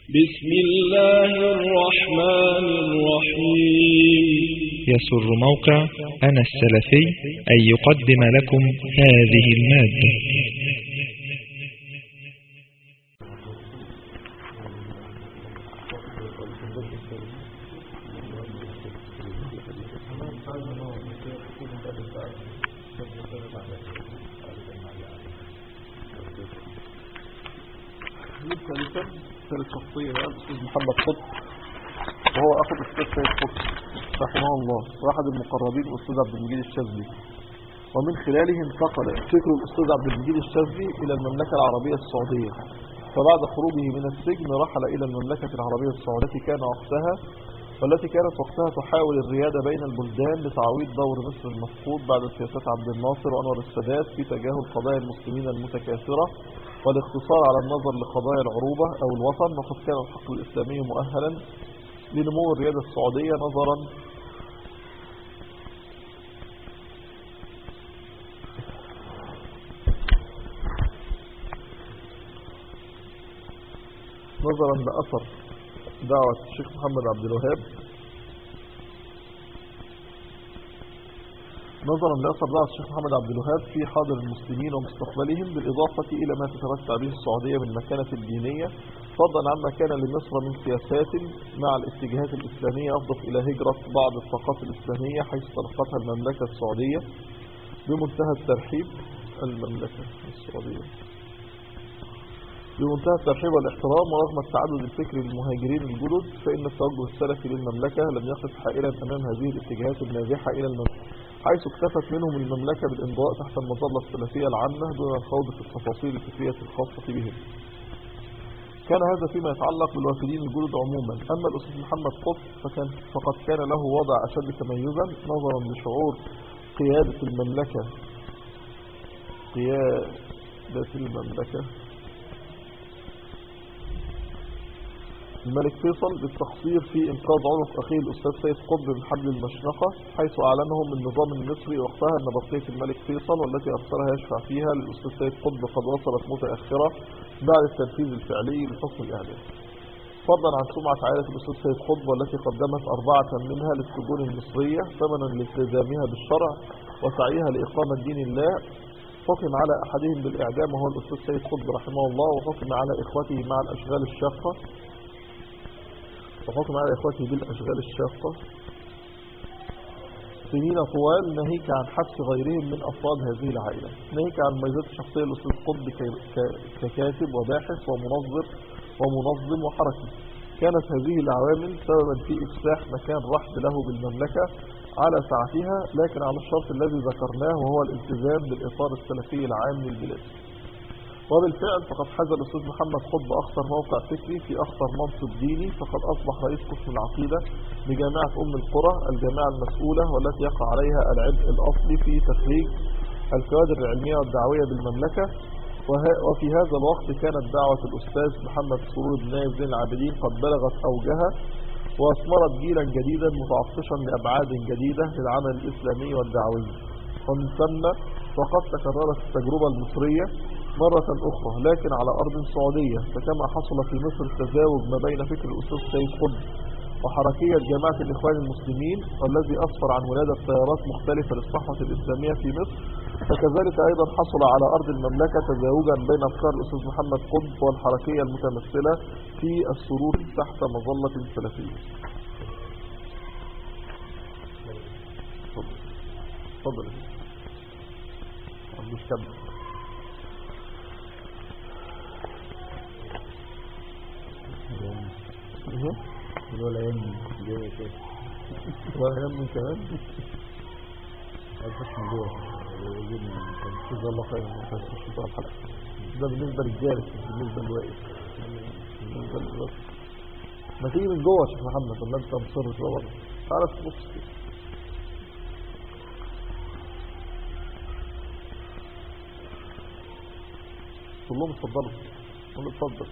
بسم الله الرحمن الرحيم يسر موقع أنا السلفي أن يقدم لكم هذه المادة ثالثا ثالث شخصية بقى الأستاذ محمد قطب وهو أخو الأستاذ سيد قطب رحمه الله واحد المقربين الأستاذ عبد المجيد الشاذلي ومن خلاله انتقل فكر الأستاذ عبد المجيد الشاذلي إلى المملكة العربية السعودية فبعد خروجه من السجن رحل إلى المملكة العربية السعودية التي كان وقتها والتي كانت وقتها تحاول الريادة بين البلدان لتعويض دور مصر المفقود بعد سياسات عبد الناصر وأنور السادات في تجاهل قضايا المسلمين المتكاثرة والاقتصار على النظر لقضايا العروبة أو الوطن وقد كان الحقل الإسلامي مؤهلا لنمو الريادة السعودية نظرا نظرا لأثر دعوة الشيخ محمد عبد الوهاب نظرا لأثر دعوة الشيخ محمد عبد الوهاب في حاضر المسلمين ومستقبلهم بالإضافة إلى ما تتمتع به السعودية من مكانة الدينية فضلا عما كان لمصر من سياسات مع الاتجاهات الإسلامية أفضت إلى هجرة بعض الطاقات الإسلامية حيث تلقتها المملكة السعودية بمنتهى الترحيب المملكة السعودية بمنتهى الترحيب والاحترام ورغم التعدد الفكري للمهاجرين الجدد فإن التوجه السلفي للمملكة لم يقف حائلا أمام هذه الاتجاهات النازحة إلى المملكة حيث اكتفت منهم المملكة بالإمضاء تحت المظلة السلفية العامة دون الخوض في التفاصيل الفكرية الخاصة بهم كان هذا فيما يتعلق بالوافدين الجدد عموما أما الأستاذ محمد قطب فكان فقد كان له وضع أشد تميزا نظرا لشعور قيادة المملكة قيادة المملكة الملك فيصل بالتقصير في انقاذ عنق اخيه الاستاذ سيد قطب من حبل المشنقة حيث اعلنهم النظام المصري وقتها ان بقية الملك فيصل والتي ارسلها يشفع فيها للاستاذ سيد قطب قد وصلت متأخرة بعد التنفيذ الفعلي لحكم الاعلام فضلا عن سمعة عائلة الاستاذ سيد قطب والتي قدمت اربعة منها للسجون المصرية ثمنا لالتزامها بالشرع وسعيها لاقامة دين الله حكم على احدهم بالاعدام وهو الاستاذ سيد قطب رحمه الله وحكم على اخوته مع الاشغال الشاقة وحكم على إخوته بالأشغال الشاقة سنين طوال ناهيك عن حبس غيرهم من أفراد هذه العائلة ناهيك عن ميزات الشخصية الأستاذ قطب ككاتب وباحث ومنظر ومنظم وحركي كانت هذه العوامل سببا في إفساح مكان رحب له بالمملكة على ساعتها لكن على الشرط الذي ذكرناه وهو الالتزام بالإطار السلفي العام للبلاد وبالفعل فقد حاز الأستاذ محمد قطب أخطر موقع فكري في أخطر منصب ديني فقد أصبح رئيس قسم العقيدة بجامعة أم القرى الجامعة المسؤولة والتي يقع عليها العبء الأصلي في تخريج الكوادر العلمية والدعوية بالمملكة وفي هذا الوقت كانت دعوة الأستاذ محمد سرور بن نايف زين العابدين قد بلغت أوجها وأثمرت جيلا جديدا متعطشا لأبعاد جديدة للعمل الإسلامي والدعوي ومن ثم فقد تكررت التجربة المصرية مرة أخرى لكن على أرض سعودية فكما حصل في مصر تزاوج ما بين فكر الأستاذ سيد قطب وحركية جماعة الإخوان المسلمين والذي أسفر عن ولادة تيارات مختلفة للصحوة الإسلامية في مصر فكذلك أيضا حصل على أرض المملكة تزاوجا بين أفكار الأستاذ محمد قطب والحركية المتمثلة في السرور تحت مظلة سلفية تفضل مش كمل اللي هو الايام جايه كده ولا يهم من كمان الفتح من جوه ويجيبنا جزا الله خير بس مش بتاع الحلقة ده بالنسبة للجالس مش بالنسبة للواقف بالنسبة للواقف ما تيجي من جوه يا شيخ محمد ولا انت مصر في بره تعالى تبص كده كلهم اتفضلوا قول اتفضل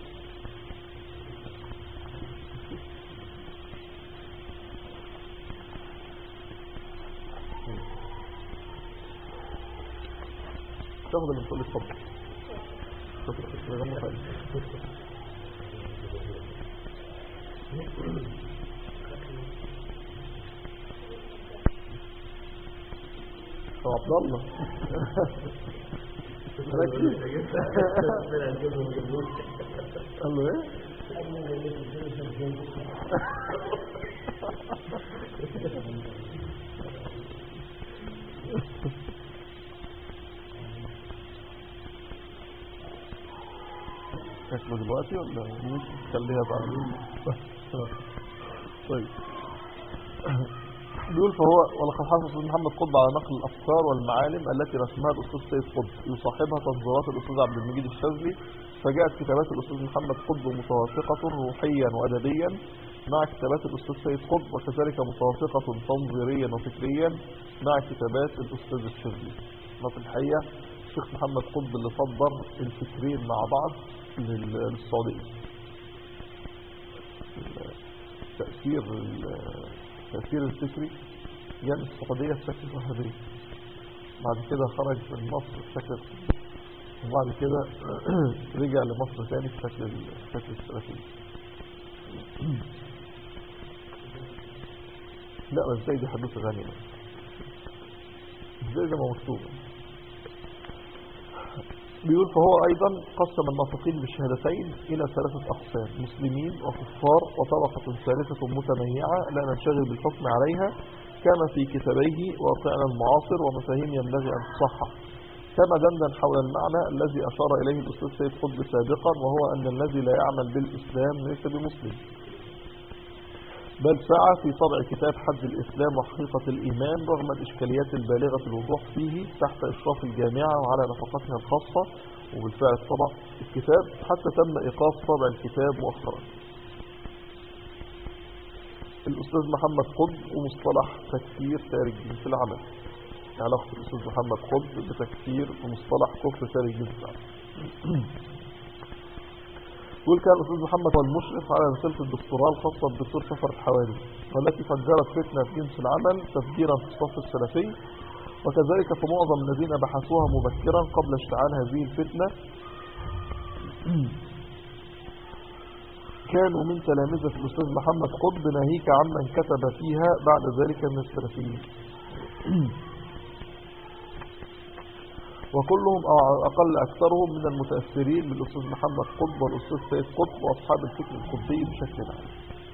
تاخد اللي بتقول اتفضل شكرا شكرا هو عبد الله ركز قال له ايه شكله دلوقتي ولا خليها بعدين طيب بيقول فهو ولقد حافظ الأستاذ محمد قطب على نقل الأفكار والمعالم التي رسمها الأستاذ سيد قطب يصاحبها تنظيرات الأستاذ عبد المجيد الشاذلي فجاءت كتابات الأستاذ محمد قطب متوافقة روحيا وأدبيا مع كتابات الأستاذ سيد قطب وكذلك متوافقة تنظيريا وفكريا مع كتابات الأستاذ الشاذلي وفي الحقيقة الشيخ محمد قطب اللي صدر الفكرين مع بعض لل- للسعودية تأثير التأثير الفكري جاء السعودية بشكل وهابي بعد كده خرج من مصر بشكل وبعد كده رجع لمصر تاني بشكل بشكل السلفي لا بس ازاي دي حدوث غنيمة ازاي زي ما مكتوب بيقول فهو أيضا قسم الناطقين بالشهادتين إلى ثلاثة أقسام مسلمين وكفار وطبقة ثالثة متنيعة لا ننشغل بالحكم عليها كما في كتابيه واقعنا المعاصر ومفاهيم ينبغي أن تصحح كما دندن حول المعنى الذي أشار إليه الأستاذ سيد قطب سابقا وهو أن الذي لا يعمل بالإسلام ليس بمسلم بل سعى في طبع كتاب حد الإسلام وحقيقة الإيمان رغم الإشكاليات البالغة الوضوح فيه تحت إشراف الجامعة وعلى نفقتها الخاصة وبالفعل طبع الكتاب حتى تم إيقاف طبع الكتاب مؤخرا الأستاذ محمد قطب ومصطلح تكفير تارك جنس العمل علاقة الأستاذ محمد قطب بتكفير ومصطلح كفر تارك جنس العمل يقول كان الأستاذ محمد هو المشرف على رسالة الدكتوراه الخاصة بالدكتور سفر الحوالي والتي فجرت فتنة في جنس العمل تفجيرا في الصف السلفي وكذلك في معظم الذين بحثوها مبكرا قبل اشتعال هذه الفتنة كانوا من تلامذة الأستاذ محمد قطب ناهيك عمن كتب فيها بعد ذلك من السلفيين وكلهم أو على الأقل أكثرهم من المتأثرين بالأستاذ محمد قطب والأستاذ سيد قطب وأصحاب الفكر القطبي بشكل عام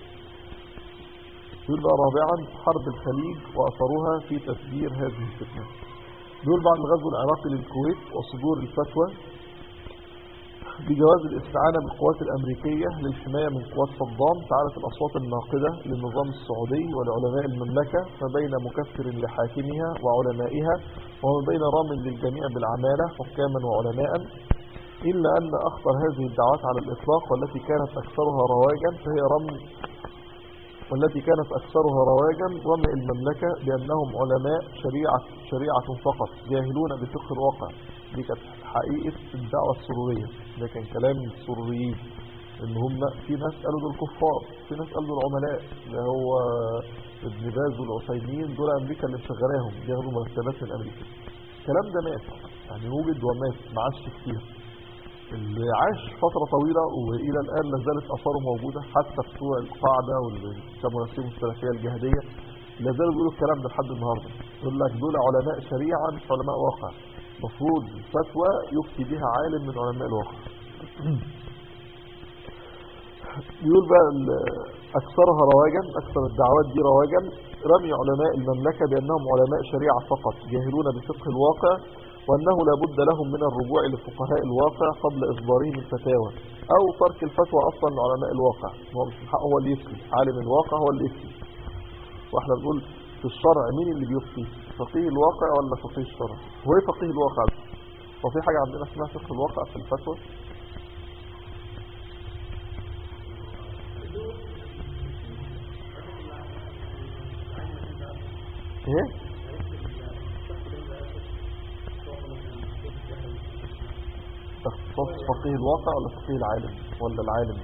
يقول بقى رابعا حرب الخليج وأثرها في تفجير هذه الفتنة يقول بعد الغزو العراقي للكويت وصدور الفتوى بجواز الاستعانة بالقوات الأمريكية للحماية من قوات صدام تعالت الأصوات الناقدة للنظام السعودي ولعلماء المملكة ما بين مكفر لحاكمها وعلمائها وما بين رام للجميع بالعمالة حكاما وعلماء إلا أن أخطر هذه الدعوات على الإطلاق والتي كانت أكثرها رواجا فهي رمي والتي كانت أكثرها رواجا رمي المملكة بأنهم علماء شريعة, شريعة فقط جاهلون بفقه الواقع دي كانت حقيقة الدعوة السرورية ده كان كلام السروريين ان هم في ناس قالوا دول كفار في ناس قالوا دول عملاء اللي هو ابن باز والعثيمين دول امريكا اللي مشغلاهم بياخدوا مرتبات من امريكا الكلام ده مات يعني وجد ومات ما عادش كتير اللي عاش فترة طويلة وإلى الآن لا زالت أثاره موجودة حتى بتوع القاعدة واللي كانوا نفسهم السلفية الجهادية لا زالوا بيقولوا الكلام ده لحد النهاردة يقول لك دول علماء شريعة مش علماء واقع مفروض الفتوى يفتي بها عالم من علماء الواقع يقول بقى أكثرها رواجا أكثر الدعوات دي رواجا رمي علماء المملكة بأنهم علماء شريعة فقط جاهلون بفقه الواقع وأنه لا بد لهم من الرجوع لفقهاء الواقع قبل إصدارهم الفتاوى أو ترك الفتوى أصلا لعلماء الواقع هو مش من حقه هو اللي يفتي عالم الواقع هو اللي يفتي واحنا بنقول في الشرع مين اللي بيفتي فقيه الواقع ولا فقيه الشرع هو ايه فقيه الواقع ده هو في حاجة عندنا اسمها فقه الواقع في الفتوى ايه تخصص فقيه الواقع ولا فقيه العالم ولا العالم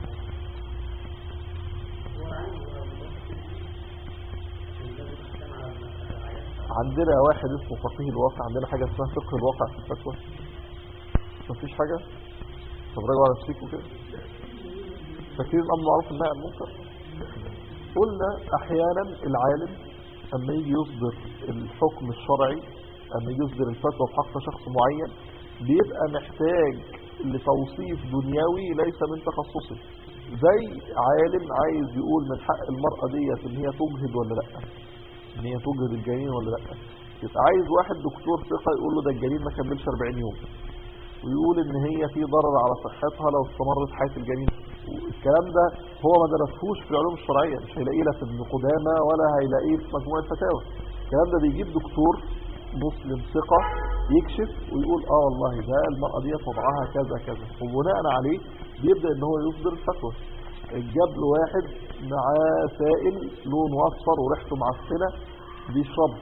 عندنا واحد اسمه فقيه الواقع عندنا حاجة اسمها فقه الواقع في الفتوى مفيش حاجة طب راجعوا على نفسيكوا كده فاكرين الأمر معروف النهي عن المنكر قلنا احيانا العالم اما يجي يصدر الحكم الشرعي اما يجي يصدر الفتوى في حق شخص معين بيبقى محتاج لتوصيف دنيوي ليس من تخصصه زي عالم عايز يقول من حق المرأة ديت ان هي تجهد ولا لا ان هي تجهد الجنين ولا لا يبقى عايز واحد دكتور ثقة يقول له ده الجنين ما كملش 40 يوم ويقول ان هي في ضرر على صحتها لو استمرت حياة الجنين الكلام ده هو ما درسهوش في العلوم الشرعية مش هيلاقيه لا في ابن قدامة ولا هيلاقيه في مجموعة فتاوى الكلام ده بيجيب دكتور مسلم ثقة يكشف ويقول اه والله ده المرأة دي وضعها كذا كذا وبناء عليه بيبدأ ان هو يصدر الفتوى جاب له واحد معاه سائل لونه اصفر وريحته معفنة بيشربه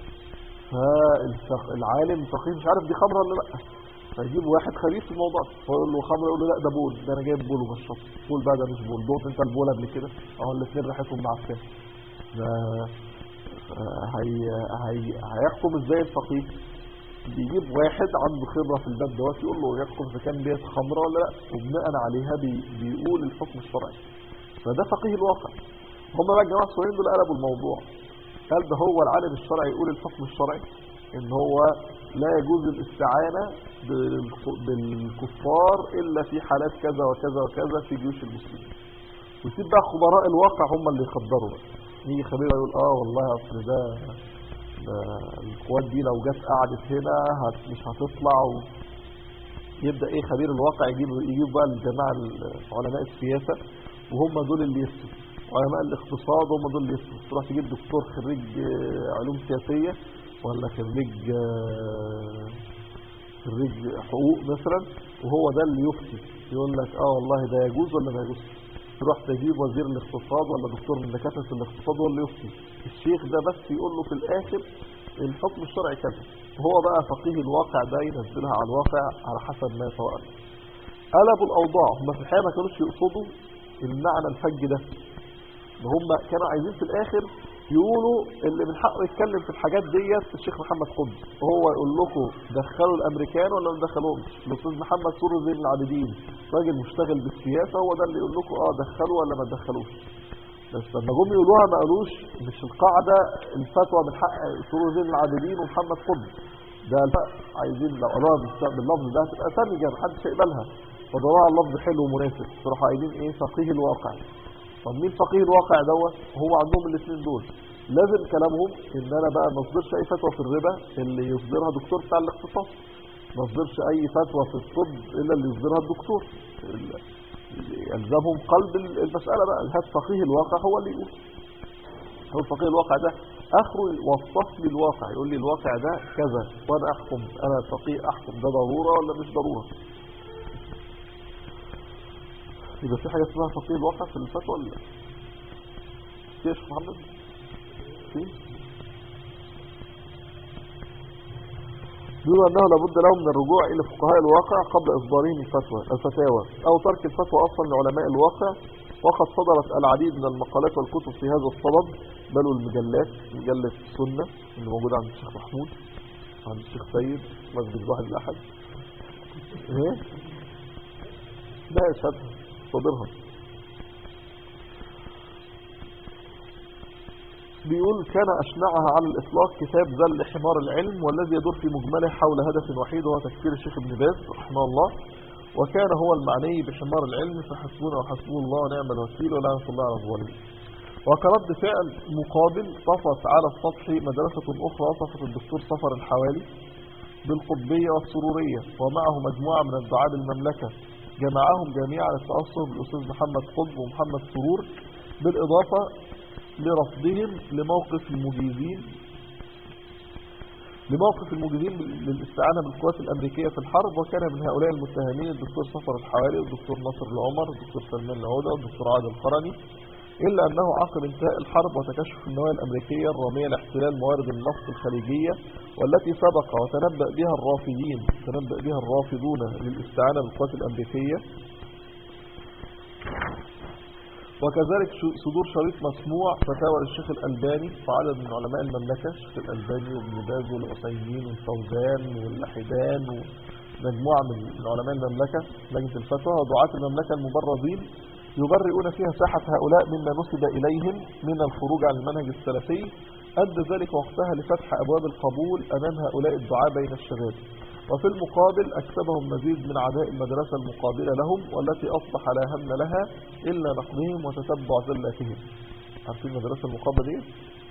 فالعالم الفقيه مش عارف دي خمره ولا لا فيجيب واحد خبيث في الموضوع فيقول له خمره يقول له لا ده بول ده انا جايب بول وبشرب بول بقى ده مش بول دوت انت البول قبل كده اهو الاثنين ريحتهم معفنه ده هي هي هيحكم ازاي الفقيه بيجيب واحد عنده خبره في الباب دوت يقول له يحكم اذا كان ديت خمره ولا لا وبناء عليها بي بيقول الحكم الشرعي فده فقيه الواقع هم بقى الجماعه الصغيرين دول قلبوا الموضوع قال ده هو العالم الشرعي يقول الحكم الشرعي ان هو لا يجوز الاستعانة بالكفار الا في حالات كذا وكذا وكذا في جيوش المسلمين ويسيب بقى خبراء الواقع هم اللي يقدروا بقى يجي خبير يقول اه والله اصل ده, ده القوات دي لو جت قعدت هنا هت مش هتطلع و... يبدا ايه خبير الواقع يجيب يجيب بقى الجماعه علماء السياسه وهم دول اللي يفتوا علماء الاقتصاد هم دول اللي يفتوا تروح تجيب دكتور خريج علوم سياسيه ولا خريج خريج حقوق مثلا وهو ده اللي يفتي يقول لك اه والله ده يجوز ولا ما يجوز تروح تجيب وزير الاقتصاد ولا دكتور من دكاتره الاقتصاد هو اللي يفتي الشيخ ده بس يقول له في الاخر الحكم الشرعي كذا وهو بقى فقيه الواقع ده ينزلها على الواقع على حسب ما يتوقع قلبوا الاوضاع هم في الحقيقه ما كانوش يقصدوا المعنى الفج ده هم كانوا عايزين في الاخر يقولوا اللي من حقه يتكلم في الحاجات ديت الشيخ محمد قطب وهو يقول لكم دخلوا الامريكان ولا ما دخلوهمش الاستاذ محمد سرور زين العابدين راجل مشتغل بالسياسه هو ده اللي يقول لكم اه دخلوا ولا ما دخلوش بس لما جم يقولوها ما قالوش مش القاعده الفتوى من حق سرور زين العابدين ومحمد قطب ده عايزين لو قالوها باللفظ ده هتبقى سامجه محدش هيقبلها فدوروا على اللفظ حلو ومناسب تروحوا قايلين ايه فقيه الواقع طب مين فقيه الواقع دوت هو عندهم الاثنين دول لازم كلامهم ان انا بقى ما اصدرش اي فتوى في الربا اللي يصدرها دكتور بتاع الاقتصاد ما اصدرش اي فتوى في الطب الا اللي يصدرها الدكتور يلزمهم قلب المسألة بقى هات فقيه الواقع هو اللي يقول هو فقيه الواقع ده اخره يوصف لي الواقع يقول لي الواقع ده كذا وانا احكم انا فقيه احكم ده ضرورة ولا مش ضرورة يبقى في حاجة اسمها فقيه الواقع في الفتوى ولا لا في يا شيخ محمد في بيقول أنه لابد لهم من الرجوع إلى فقهاء الواقع قبل إصدارهم الفتوى الفتاوى أو ترك الفتوى أصلا لعلماء الواقع وقد صدرت العديد من المقالات والكتب في هذا الصدد بل والمجلات مجلة السنة اللي موجودة عند الشيخ محمود عند الشيخ سيد مسجد الواحد الأحد ايه لا يشهد صدرها بيقول كان أشنعها على الإطلاق كتاب ذل حمار العلم والذي يدور في مجمله حول هدف وحيد وهو تكفير الشيخ ابن باز رحمه الله وكان هو المعني بحمار العلم فحسبنا وحسبه الله ونعم الوكيل ولعنة الله على الظالمين وكرد فعل مقابل طفت على السطح مدرسة أخرى وصفت الدكتور صفر الحوالي بالقطبية والسرورية ومعه مجموعة من الدعاء بالمملكة جمعهم جميعا التأثر بالأستاذ محمد قطب ومحمد سرور بالإضافة لرفضهم لموقف المجيزين لموقف المجيزين للاستعانة بالقوات الأمريكية في الحرب وكان من هؤلاء المتهمين الدكتور صفر الحوالي والدكتور ناصر العمر والدكتور سلمان العودة والدكتور عادل القرني إلا أنه عقب انتهاء الحرب وتكشف النوايا الأمريكية الرامية لاحتلال موارد النفط الخليجية والتي سبق وتنبأ بها الرافضين تنبأ بها الرافضون للاستعانة بالقوات الأمريكية وكذلك صدور شريط مسموع فتاوى للشيخ الألباني وعدد من علماء المملكة الشيخ الألباني وابن باز والعثيمين والفوزان واللحدان ومجموعة من علماء المملكة لجنة الفتوى ودعاة المملكة المبرزين يبرئون فيها ساحة هؤلاء مما نسب إليهم من الخروج عن المنهج السلفي أدى ذلك وقتها لفتح أبواب القبول أمام هؤلاء الدعاء بين الشباب وفي المقابل أكسبهم مزيد من عداء المدرسة المقابلة لهم والتي أصبح لا هم لها إلا نقدهم وتتبع ذلاتهم عارفين المدرسة المقابلة دي؟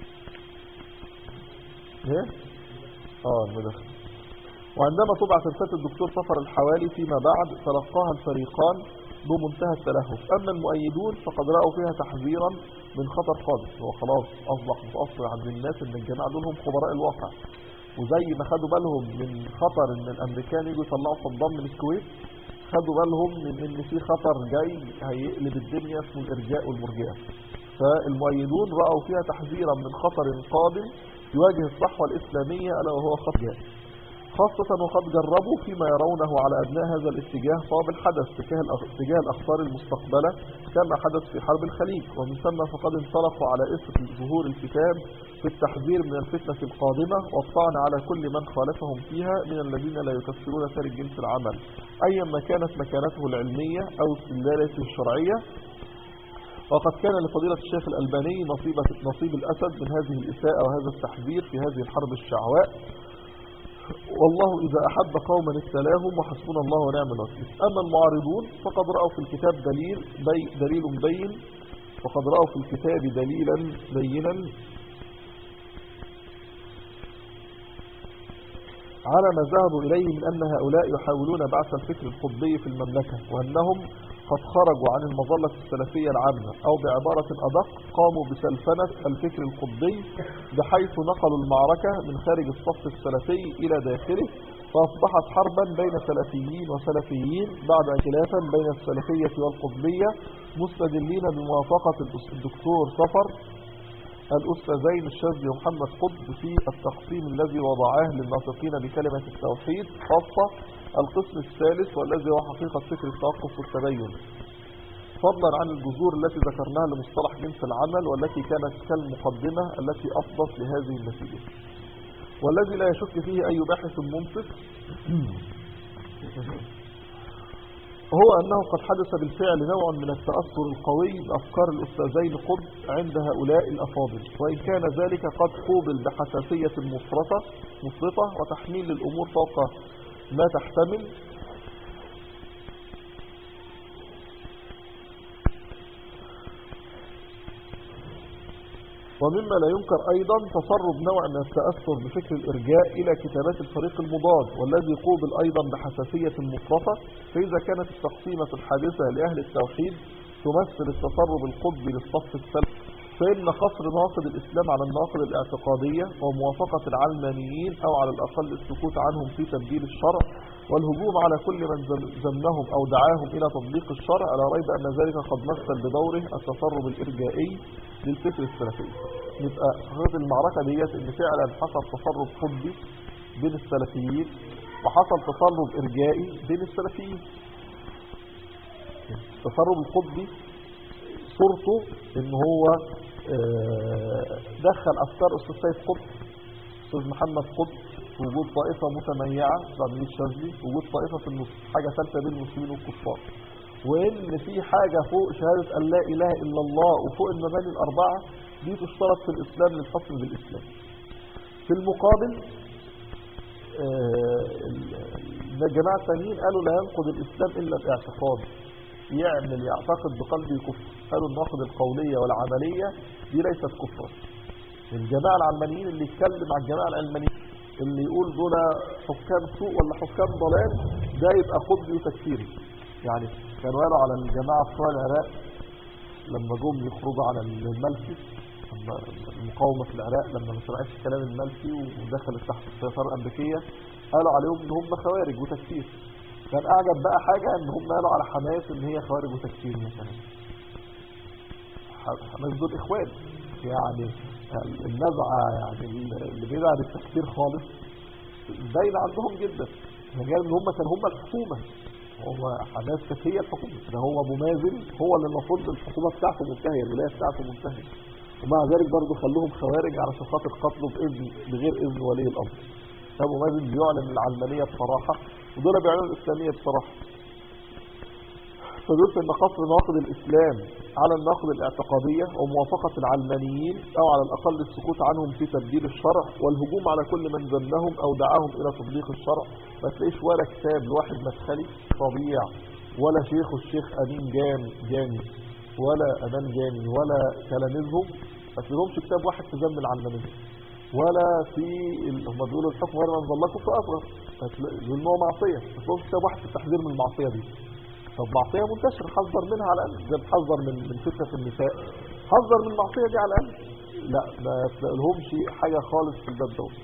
ايه؟ اه المدرسة وعندما طبعت رسالة الدكتور صفر الحوالي فيما بعد تلقاها الفريقان بمنتهى التلهف أما المؤيدون فقد رأوا فيها تحذيرا من خطر خالص هو خلاص أصبح متأثر عند الناس أن الجماعة دول هم خبراء الواقع وزي ما خدوا بالهم من خطر أن الأمريكان يجوا يطلعوا صدام من الكويت خدوا بالهم من أن في خطر جاي هيقلب الدنيا اسمه الإرجاء والمرجئة فالمؤيدون رأوا فيها تحذيرا من خطر قادم يواجه الصحوة الإسلامية ألا وهو خطر خاصة وقد جربوا فيما يرونه على أبناء هذا الاتجاه صواب الحدث تجاه الأخ- تجاه الأخطار المستقبلة كما حدث في حرب الخليج ومن ثم فقد انطلقوا على إثر ظهور الكتاب في التحذير من الفتنة القادمة والطعن على كل من خالفهم فيها من الذين لا يكفرون تارك جنس العمل أيا ما كانت مكانته العلمية أو استدلالته الشرعية وقد كان لفضيلة الشيخ الألباني نصيب, نصيب الأسد من هذه الإساءة وهذا التحذير في هذه الحرب الشعواء والله إذا أحب قوما ابتلاهم وحسبنا الله ونعم الوكيل أما المعارضون فقد رأوا في الكتاب دليل بي دليل بين وقد رأوا في الكتاب دليلا بينا على ما ذهبوا إليه من أن هؤلاء يحاولون بعث الفكر القطبي في المملكة وأنهم قد خرجوا عن المظلة السلفية العامة أو بعبارة أدق قاموا بسلفنة الفكر القطبي بحيث نقلوا المعركة من خارج الصف السلفي إلى داخله فأصبحت حربا بين سلفيين وسلفيين بعد خلافا بين السلفية والقطبية مستدلين بموافقة الدكتور صفر الأستاذين الشاذلي ومحمد قطب في التقسيم الذي وضعاه للناطقين بكلمة التوحيد خاصة القسم الثالث والذي هو حقيقة فكر التوقف والتبين فضلا عن الجذور التي ذكرناها لمصطلح جنس العمل والتي كانت كالمقدمة التي أفضت لهذه النتيجة والذي لا يشك فيه أي باحث منصف هو أنه قد حدث بالفعل نوع من التأثر القوي بأفكار الأستاذين قطب عند هؤلاء الأفاضل وإن كان ذلك قد قوبل بحساسية مفرطة مفرطة وتحميل الأمور فوق ما تحتمل ومما لا ينكر أيضا تسرب نوع من التأثر بفكر الإرجاء إلى كتابات الفريق المضاد والذي قوبل أيضا بحساسية مفرطة فإذا كانت التقسيمة الحادثة لأهل التوحيد تمثل التسرب القطبي للصف السلفي فإن قصر ناقد الإسلام على الناقد الاعتقادية وموافقة العلمانيين أو على الأقل السكوت عنهم في تبديل الشرع والهجوم على كل من ذمهم أو دعاهم إلى تطبيق الشرع لا ريب أن ذلك قد مثل بدوره التسرب الإرجائي للفكر السلفي يبقى حقيقة المعركة ديت إن فعلا حصل تسرب قطبي بين السلفيين وحصل تسرب إرجائي بين السلفيين التسرب القطبي صورته ان هو دخل افكار استاذ سيد قطب استاذ محمد قطب وجود طائفة متميعة بعد الشاذلي وجود طائفة في النص حاجة ثالثة بين المسلمين والكفار وان في حاجة فوق شهادة ان لا اله الا الله وفوق المباني الاربعة دي تشترط في الاسلام للحكم بالاسلام في المقابل الجماعة الثانيين قالوا لا ينقض الاسلام الا باعتقاد يعمل يعتقد بقلبه كفر قالوا النقد القولية والعملية دي ليست كفرا الجماعة العلمانيين اللي يتكلم عن الجماعة العلمانيين اللي يقول دول حكام سوء ولا حكام ضلال ده يبقى قطبي وتكفيري يعني كانوا قالوا على الجماعة بتوع العراق لما جم يخرجوا على الملكي المقاومة في العراق لما ما سمعتش كلام الملكي ودخلت تحت السيطرة الأمريكية قالوا عليهم ان هم خوارج وتكفير كان اعجب بقى حاجة ان هم قالوا على حماس ان هي خوارج وتكفير مثلا حماس دول اخوان يعني النزعة يعني اللي بعيد عن التكفير خالص باين عندهم جدا مجال ان هم كانوا هم الحكومة هو حماس كانت هي الحكومة ده هو ابو مازن هو اللي المفروض الحكومة بتاعته منتهية الولاية بتاعته منتهية ومع ذلك برضه خلوهم خوارج علشان خاطر قتله باذن بغير اذن ولي الامر ابو مازن بيعلن العلمانية بصراحة ودول بيعلنوا الاسلامية بصراحة فدلت أن قصر نواقض الإسلام على النواقض الاعتقادية وموافقة العلمانيين أو على الأقل السكوت عنهم في تبديل الشرع والهجوم على كل من ذمهم أو دعاهم إلى تطبيق الشرع ما تلاقيش ولا كتاب لواحد مدخلي ربيع ولا شيخ الشيخ أمين جام جامي ولا أمان جامي ولا تلاميذهم ما تلاقيهمش كتاب واحد في ذم العلمانية ولا في ال- هم بيقولوا الحكم غير ما انزل الله كفر اصغر يقول ان هو معصيه بس هو كتاب واحد في التحذير من المعصيه دي طب معصيه منتشره حذر منها على الاقل زي بتحذر من من فتنه النساء حذر من المعصيه دي على الاقل لا ما تلاقيلهمش حاجه خالص في الباب دوت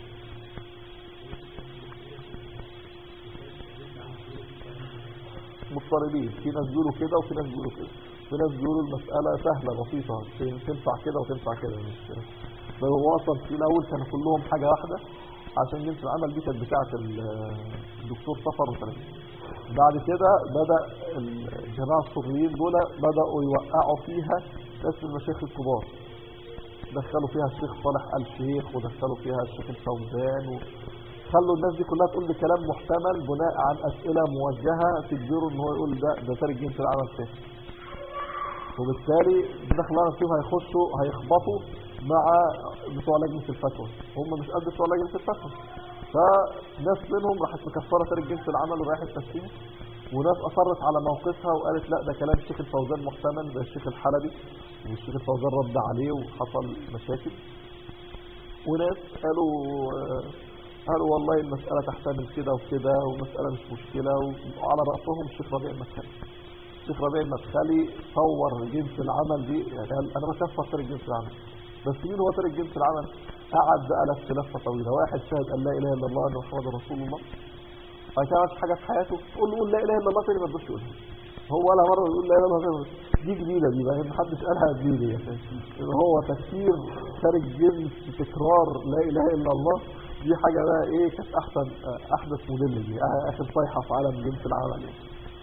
مضطربين في ناس بيقولوا كده وفي ناس بيقولوا كده في ناس بيقولوا المسألة سهلة بسيطة تنفع كده وتنفع كده مش بل هو أصلا في الأول كانوا كلهم حاجة واحدة عشان جنس العمل دي كانت بتاعة ال- الدكتور صفر وثلاثة بعد كده بدأ الجماعة السوريين دول بدأوا يوقعوا فيها ناس من المشايخ الكبار دخلوا فيها الشيخ صالح آل شيخ ودخلوا فيها الشيخ الفوزان و... خلوا الناس دي كلها تقول بكلام محتمل بناء عن أسئلة موجهة تجبره ان هو يقول ده ده تارك جنس العمل فيه وبالتالي دخل الله فيهم هيخشوا هيخبطوا مع بتوع لجنة الفتوى هم مش قد بتوع لجنة الفتوى فناس منهم راحت مكفرة تارك جنس العمل ورايح التفسير وناس أصرت على موقفها وقالت لا ده كلام الشيخ الفوزان محتمل زي الشيخ الحلبي والشيخ الفوزان رد عليه وحصل مشاكل وناس قالوا قالوا والله المسألة تحتمل كده وكده والمسألة مش مشكلة وعلى رأسهم الشيخ ربيع المدخلي الشيخ ربيع المدخلي صور جنس العمل دي يعني قال أنا بكفر تارك جنس العمل بس مين هو تارك جنس العمل قعد بقى لف لفة طويلة واحد شاهد أن لا إله إلا الله أن محمد رسول الله ما كانش حاجة في حياته قول له قول لا إله إلا الله تاني ما تقدرش تقولها هو ولا مرة يقول لا إله إلا الله دي جديدة دي بقى محدش قالها جديدة يعني هو تفسير تارك جنس تكرار لا إله إلا الله دي حاجة بقى إيه كانت أحسن أحدث موديل دي آخر صيحة في عالم جنس العمل يعني.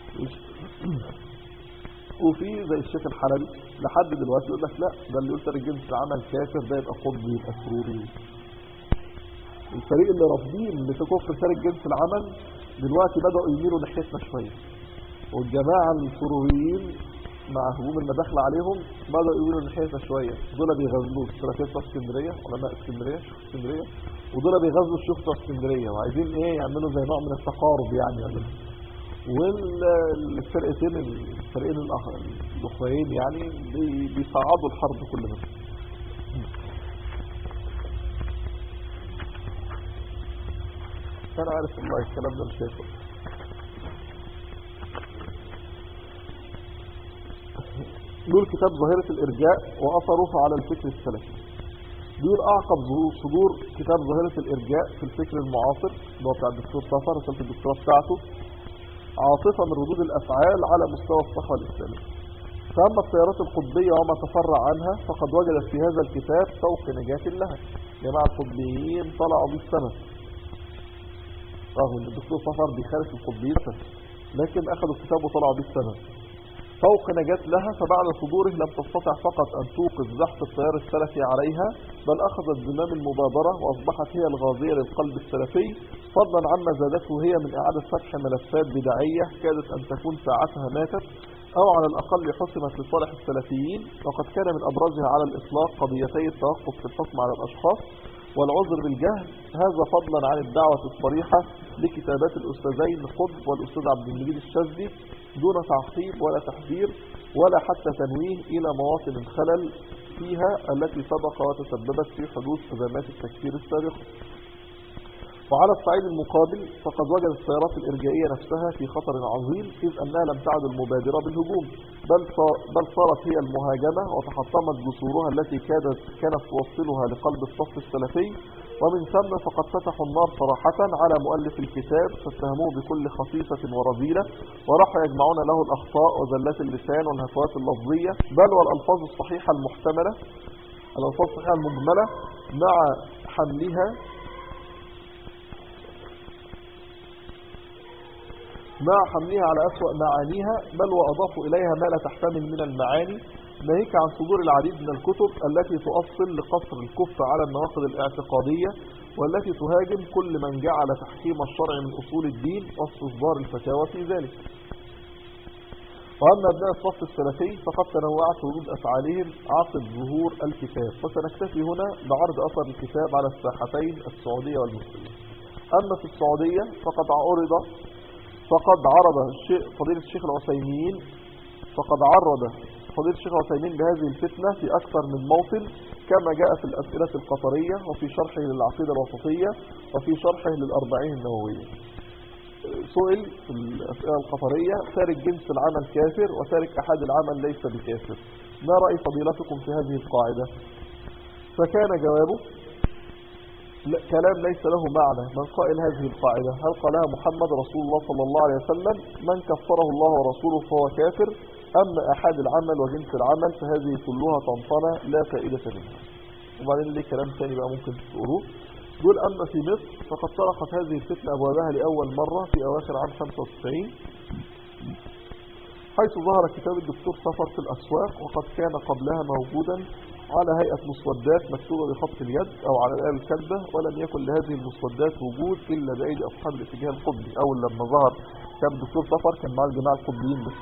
وفي زي الشيخ الحلبي لحد دلوقتي يقول لك لا ده اللي يقول تارك جنس العمل كافر ده يبقى قطبي يبقى سروري الفريق اللي رافضين اللي في كفر تارك جنس العمل دلوقتي بدأوا يميلوا ناحيتنا شوية والجماعة السروريين مع هجوم المداخلة عليهم بدأوا يميلوا ناحيتنا شوية دول بيغزلوا السلفية بتوع اسكندرية علماء اسكندرية شيوخ اسكندرية ودول بيغزلوا الشيوخ بتوع اسكندرية وعايزين ايه يعملوا زي نوع من التقارب يعني ولا والفرقتين الفريقين الآخر- الاخرين يعني بي- بيصعدوا الحرب كل ما انا عارف والله الكلام ده مش هيكون دول كتاب ظاهرة الإرجاء وأثره على الفكر السلفي دول أعقب ظهور- صدور كتاب ظاهرة الإرجاء في الفكر المعاصر اللي هو بتاع الدكتور صفر رسالة الدكتوراه بتاعته عاطفة من ردود الأفعال على مستوى الصحوة الإسلامية فأما التيارات القطبية وما تفرع عنها فقد وجدت في هذا الكتاب فوق نجاة لها جماعة القطبيين طلعوا بالسند رغم ان الدكتور صفر بيخالف القطبيين لكن أخذوا الكتاب وطلعوا بالسند فوق نجاة لها فبعد صدوره لم تستطع فقط أن توقف زحف التيار السلفي عليها بل أخذت زمام المبادرة وأصبحت هي الغاضية للقلب السلفي فضلا عما زادته هي من إعادة فتح ملفات بدعية كادت أن تكون ساعتها ماتت أو على الأقل حسمت لصالح السلفيين وقد كان من أبرزها على الإطلاق قضيتي التوقف في الحكم على الأشخاص والعذر بالجهل هذا فضلا عن الدعوة الصريحة لكتابات الأستاذين قطب والأستاذ عبد المجيد الشاذلي دون تعقيب ولا تحذير ولا حتى تنويه إلى مواطن الخلل فيها التي سبق وتسببت في حدوث أزمات التكفير السابقة وعلى الصعيد المقابل فقد وجدت التيارات الإرجائية نفسها في خطر عظيم إذ أنها لم تعد المبادرة بالهجوم بل صا- بل صارت هي المهاجمة وتحطمت جسورها التي كادت كانت توصلها لقلب الصف السلفي ومن ثم فقد فتحوا النار صراحة على مؤلف الكتاب فاتهموه بكل خصيصة ورذيلة وراحوا يجمعون له الأخطاء وزلات اللسان والهفوات اللفظية بل والألفاظ الصحيحة المحتملة الألفاظ الصحيحة المجملة مع حملها مع حملها على أسوأ معانيها بل وأضافوا إليها ما لا تحتمل من المعاني ناهيك عن صدور العديد من الكتب التي تؤصل لقصر الكف على النواقض الاعتقادية والتي تهاجم كل من جعل تحكيم الشرع من أصول الدين واستصدار الفتاوى في ذلك وأما أبناء الصف السلفي فقد تنوعت ردود أفعالهم عقب ظهور الكتاب وسنكتفي هنا بعرض أثر الكتاب على الساحتين السعودية والمسلمين أما في السعودية فقد عرض فقد عرض الشيخ- فضيلة الشيخ العثيمين فقد عرض فضيلة الشيخ العثيمين بهذه الفتنة في أكثر من موطن كما جاء في الأسئلة القطرية وفي شرحه للعقيدة الوسطية وفي شرحه للأربعين النووية سئل في الأسئلة القطرية تارك جنس العمل كافر وتارك أحد العمل ليس بكافر ما رأي فضيلتكم في هذه القاعدة فكان جوابه لا كلام ليس له معنى من قائل هذه القاعدة هل قالها محمد رسول الله صلى الله عليه وسلم من كفره الله ورسوله فهو كافر أما أحد العمل وجنس العمل فهذه كلها طنطنة لا فائدة منها وبعدين ليه كلام ثاني بقى ممكن تقولوه دول أما في مصر فقد طرقت هذه الفتنة أبوابها لأول مرة في أواخر عام 95 حيث ظهر كتاب الدكتور سفر في الأسواق وقد كان قبلها موجودا على هيئة مسودات مكتوبة بخط اليد أو على الآلة الكاتبة ولم يكن لهذه المسودات وجود إلا بأيدي أصحاب الاتجاه القطبي أول لما ظهر كتاب الدكتور سفر كان مع الجماعة القطبيين بس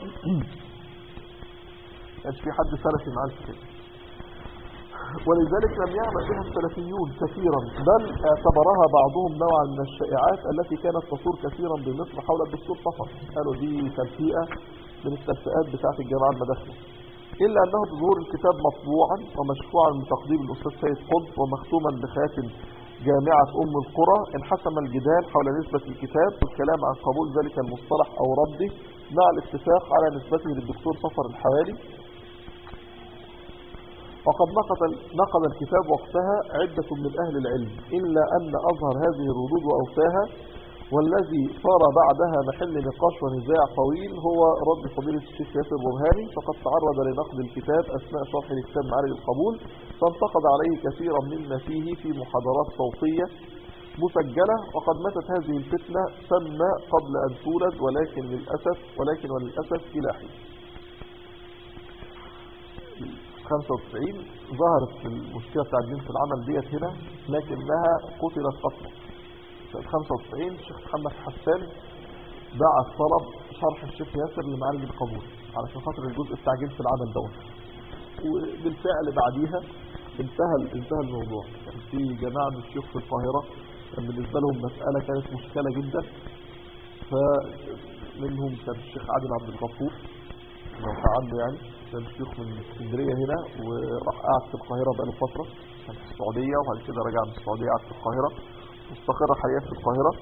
كانش في حد سلفي معاه الكتاب ولذلك لم يعمل بها السلفيون كثيرا بل اعتبرها بعضهم نوعا من الشائعات التي كانت تصور كثيرا بمصر حول الدكتور صفر قالوا دي تلفيئة من التلفئات بتاعت الجامعة المداخلة إلا أنه بظهور الكتاب مطبوعا ومشفوعا من تقديم الأستاذ سيد قطب ومختوما بخاتم جامعة أم القرى انحسم الجدال حول نسبة الكتاب والكلام عن قبول ذلك المصطلح أو رده مع الاتفاق على نسبته للدكتور صفر الحوالي وقد نقد, نقد الكتاب وقتها عدة من أهل العلم إلا أن أظهر هذه الردود وأوفاها والذي صار بعدها محل نقاش ونزاع طويل هو رد فضيلة الشيخ ياسر برهاني فقد تعرض لنقد الكتاب أثناء شرح لكتاب معالج القبول فانتقد عليه كثيرا مما فيه في محاضرات صوتية مسجلة وقد ماتت هذه الفتنة سمى قبل أن تولد ولكن للأسف ولكن وللأسف إلى حين 95 ظهرت المشكلة بتاع جنس العمل ديت هنا لكنها قتلت قتلا سنة 95 الشيخ محمد حسان بعت طلب شرح الشيخ ياسر لمعالج القبول علشان خاطر الجزء بتاع جنس العمل دوت وبالفعل بعديها انتهى انتهى الموضوع كان في جماعة من الشيوخ في القاهرة كان بالنسبة لهم مسألة كانت مشكلة جدا فمنهم كان الشيخ عادل عبد الغفور لو عنه يعني كان شيوخ من اسكندريه هنا وراح قعد في القاهره بقاله فتره كان في السعوديه وبعد كده رجع من السعوديه قعد في القاهره واستقر حاليا في القاهره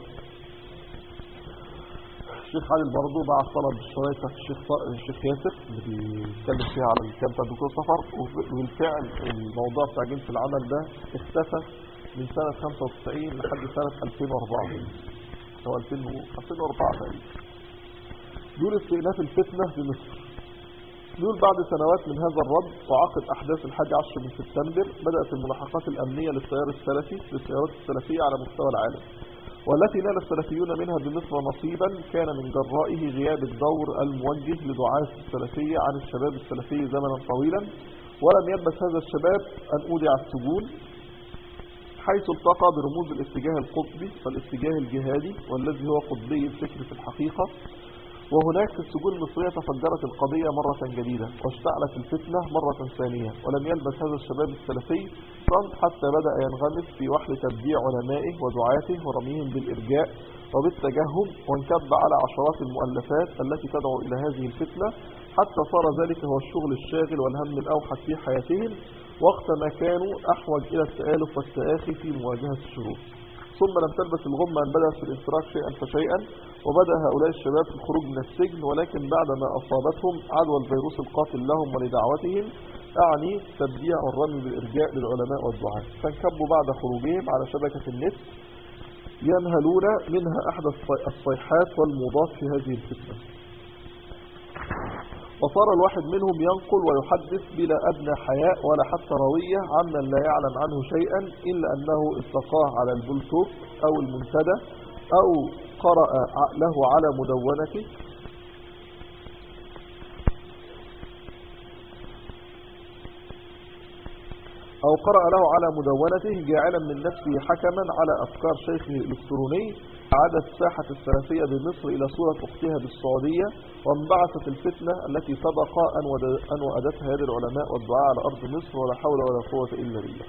الشيخ عادل برضه بعت طلب الشرايط بتاعت الشيخ ط- الشيخ ياسر اللي بيتكلم فيها على الكلام بتاع الدكتور سفر وبالفعل الموضوع بتاع جنس العمل ده اختفى من سنه 95 لحد سنه 2004 او 2000 و- 2004 تقريبا دول استئناف الفتنه في مصر دول بعد سنوات من هذا الرد وعقد أحداث الحادي عشر من سبتمبر بدأت الملاحقات الأمنية للتيار السلفي للسيارات السلفية على مستوى العالم والتي نال السلفيون منها بمصر نصيبا كان من جرائه غياب الدور الموجه لدعاة السلفية عن الشباب السلفي زمنا طويلا ولم يلبس هذا الشباب أن أودع السجون حيث التقى برموز الاتجاه القطبي والاتجاه الجهادي والذي هو قطبي الفكر في الحقيقة وهناك في السجون المصرية تفجرت القضية مرة جديدة واشتعلت الفتنة مرة ثانية ولم يلبس هذا الشباب السلفي صمت حتى بدأ ينغمس في وحل تبديع علمائه ودعاته ورميهم بالإرجاء وبالتجهم وانكب على عشرات المؤلفات التي تدعو إلى هذه الفتنة حتى صار ذلك هو الشغل الشاغل والهم الأوحد في حياتهم وقت ما كانوا أحوج إلى التآلف والتآخي في مواجهة الشرور ثم لم تلبس الغمة أن بدأت في الانفراج شيئا فشيئا وبدأ هؤلاء الشباب في الخروج من السجن ولكن بعدما أصابتهم عدوى الفيروس القاتل لهم ولدعوتهم أعني تبديع الرمي بالإرجاء للعلماء والدعاة فانكبوا بعد خروجهم على شبكة النت ينهلون منها أحد الصي- الصيحات والموضات في هذه الفتنة وصار الواحد منهم ينقل ويحدث بلا أدنى حياء ولا حتى روية عمن لا يعلم عنه شيئا إلا أنه التقاه على البلوتوث أو المنتدى أو قرأ ع- له على مدونته أو قرأ له على مدونته جاعلا من نفسه حكما على أفكار شيخه الإلكتروني عادت ساحة السلفية بمصر إلى صورة أختها بالسعودية وانبعثت الفتنة التي سبق أن ود- أن وأدتها يد العلماء والدعاء على أرض مصر ولا حول ولا قوة إلا بالله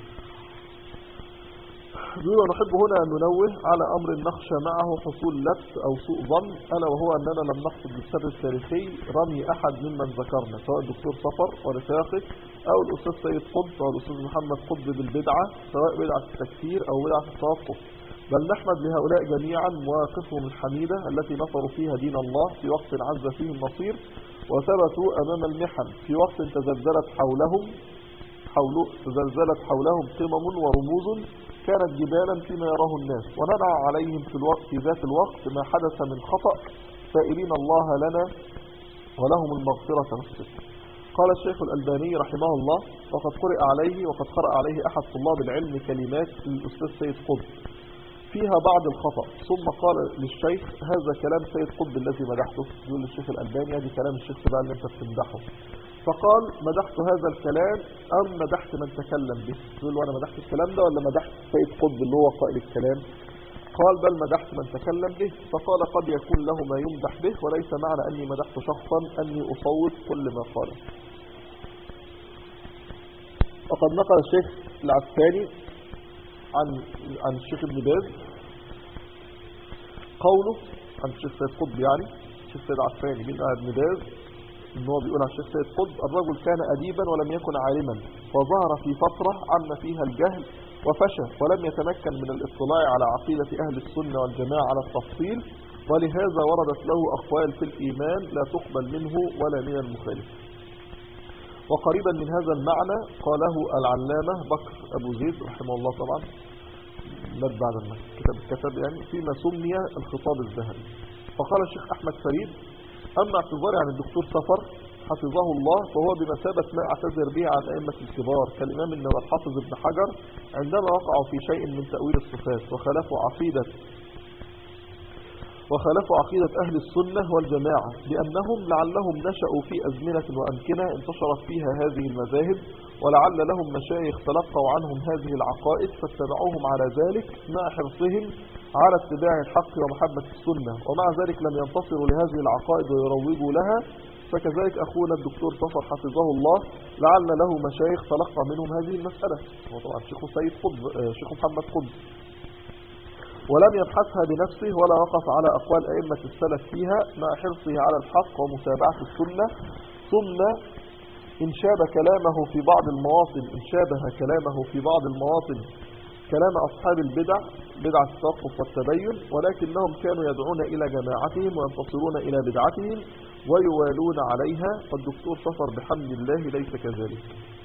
بيقول ونحب هنا أن ننوه على أمر نخشى معه حصول لبس أو سوء ظن ألا وهو أننا لم نقصد بالسر التاريخي رمي أحد ممن ذكرنا سواء الدكتور صفر ورفاقه أو الأستاذ سيد قطب أو الأستاذ محمد قطب بالبدعة سواء بدعة التكفير أو بدعة التوقف بل نحمد لهؤلاء جميعا مواقفهم الحميدة التي نصروا فيها دين الله في وقت عز فيه النصير وثبتوا أمام المحن في وقت تزلزلت حولهم حول تزلزلت حولهم قمم ورموز كانت جبالا فيما يراه الناس ونرى عليهم في, الوقت في ذات الوقت ما حدث من خطأ سائلين الله لنا ولهم المغفرة والستر قال الشيخ الألباني رحمه الله وقد قرأ عليه وقد قرأ عليه أحد طلاب العلم كلمات للأستاذ سيد قطب فيها بعض الخطأ ثم قال للشيخ هذا كلام سيد قطب الذي مدحته يقول للشيخ الألباني هذه كلام الشيخ بقى اللي انت بتمدحه فقال مدحت هذا الكلام أم مدحت من تكلم به يقول له أنا مدحت الكلام ده ولا مدحت سيد قطب اللي هو قائل الكلام قال بل مدحت من تكلم به فقال قد يكون له ما يمدح به وليس معنى أني مدحت شخصا أني أصوت كل ما قاله وقد نقل الشيخ العفاني عن عن الشيخ ابن باز قوله عن الشيخ سيد قطب يعني الشيخ سيد عفاني من ابن باز ان هو بيقول عن الشيخ سيد قطب الرجل كان أديبا ولم يكن عالما وظهر في فترة عم فيها الجهل وفشى ولم يتمكن من الاطلاع على عقيدة أهل السنة والجماعة على التفصيل ولهذا وردت له أقوال في الإيمان لا تقبل منه ولا من المخالف وقريبا من هذا المعنى قاله العلامة بكر أبو زيد رحمه الله طبعا مات بعد ما كتب الكتاب يعني فيما سمي الخطاب الذهبي فقال الشيخ أحمد فريد أما اعتذاري عن الدكتور سفر حفظه الله فهو بمثابة ما اعتذر به عن أئمة الكبار كالإمام النووي الحافظ ابن حجر عندما وقعوا في شيء من تأويل الصفات وخالفوا عقيدة وخالفوا عقيدة أهل السنة والجماعة لأنهم لعلهم نشأوا في أزمنة وأمكنة انتشرت فيها هذه المذاهب ولعل لهم مشايخ تلقوا عنهم هذه العقائد فاتبعوهم على ذلك مع حرصهم على اتباع الحق ومحبة السنة ومع ذلك لم ينتصروا لهذه العقائد ويروجوا لها فكذلك أخونا الدكتور صفر حفظه الله لعل له مشايخ تلقى منهم هذه المسألة وطبعا شيخ سيد قطب آه، شيخ محمد قطب ولم يبحثها بنفسه ولا وقف على أقوال أئمة السلف فيها مع حرصه على الحق ومتابعة السنة ثم إن شاب كلامه في بعض المواطن إن شابه كلامه في بعض المواطن كلام أصحاب البدع بدعة التوقف والتبين ولكنهم كانوا يدعون إلى جماعتهم وينتصرون إلى بدعتهم ويوالون عليها والدكتور صفر بحمد الله ليس كذلك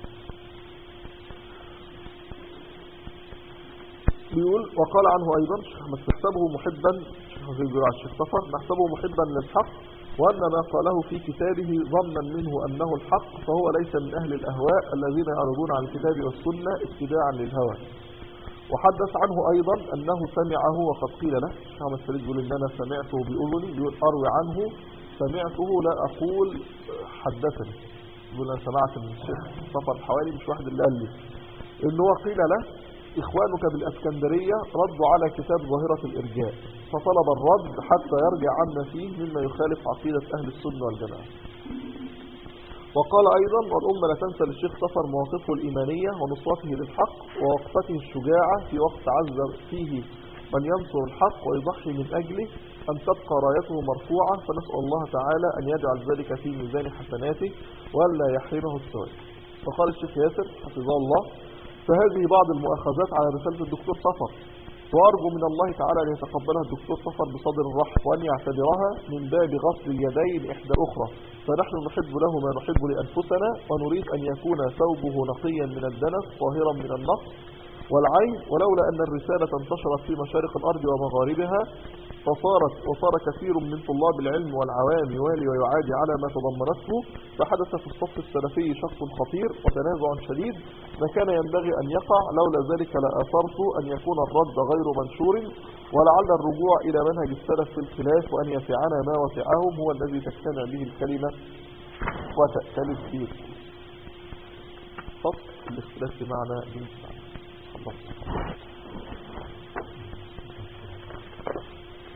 بيقول وقال عنه أيضا الشيخ أحمد تحسبه محبا الشيخ حسين بيقول على الشيخ صفر نحسبه محبا للحق وأن ما قاله في كتابه ظنا منه أنه الحق فهو ليس من أهل الأهواء الذين يعرضون عن الكتاب والسنة اتباعا للهوى وحدث عنه أيضا أنه سمعه وقد قيل له الشيخ أحمد فريد بيقول إن أنا سمعته بأذني بيقول أروي عنه سمعته لا أقول حدثني يقول أنا سمعت من الشيخ صفر حوالي مش واحد اللي قال لي إن هو قيل له إخوانك بالأسكندرية ردوا على كتاب ظاهرة الإرجاء فطلب الرد حتى يرجع عما فيه مما يخالف عقيدة أهل السنة والجماعة وقال أيضا والأمة لا تنسى للشيخ صفر مواقفه الإيمانية ونصرته للحق ووقفته الشجاعة في وقت عز فيه من ينصر الحق ويضحي من أجله أن تبقى رايته مرفوعة فنسأل الله تعالى أن يجعل ذلك في ميزان حسناته ولا يحرمه الثواب فقال الشيخ ياسر حفظه الله فهذه بعض المؤاخذات على رسالة الدكتور صفر وأرجو من الله تعالى أن يتقبلها الدكتور صفر بصدر الرحب وأن يعتبرها من باب غسل اليدين إحدى الأخرى فنحن نحب له ما نحب لأنفسنا ونريد أن يكون ثوبه نقيا من الدنس طاهرا من النقص والعين ولولا أن الرسالة انتشرت في مشارق الأرض ومغاربها فصارت وصار كثير من طلاب العلم والعوام يوالي ويعادي على ما تضمنته فحدث في الصف السلفي شخص خطير وتنازع شديد ما كان ينبغي أن يقع لولا ذلك لأثرت أن يكون الرد غير منشور ولعل الرجوع إلى منهج السلف في الخلاف وأن يسعنا ما وسعهم هو الذي تجتمع به الكلمة وتأتلف فيه فصل الاختلاف بمعنى انسان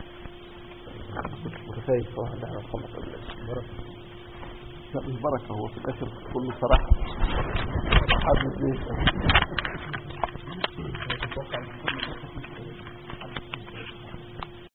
خايف صراحة ان احنا نخلص قبل العشاء لا مش بركة هو في الاخر كله صراحة حد ليه